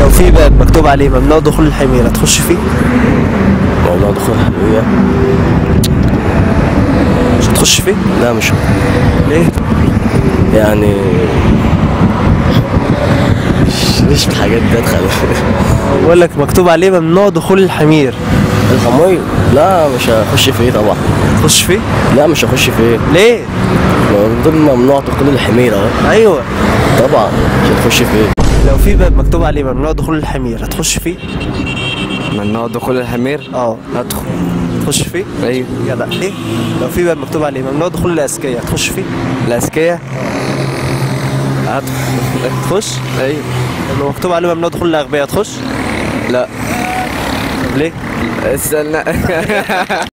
لو في باب مكتوب عليه ممنوع دخول الحمير هتخش فيه موضوع دخول الحلوية مش هتخش فيه لا مش ليه يعني مش مش الحاجات دي ادخل بقول لك مكتوب عليه ممنوع دخول الحمير الحموي لا مش هخش فيه طبعا هتخش فيه لا مش هخش فيه ليه دول ممنوع دخول الحمير اهو ايوه طبعا مش هتخش فيه لو في باب مكتوب عليه ممنوع دخول الحمير هتخش فيه ممنوع دخول الحمير اه هدخل هتخش فيه ايوه جدع ليه لو في باب مكتوب عليه ممنوع دخول الاذكياء هتخش فيه الأذكياء هدخل تخش ايوه لو مكتوب عليه ممنوع دخول الاغبياء هتخش لا طب ليه استنى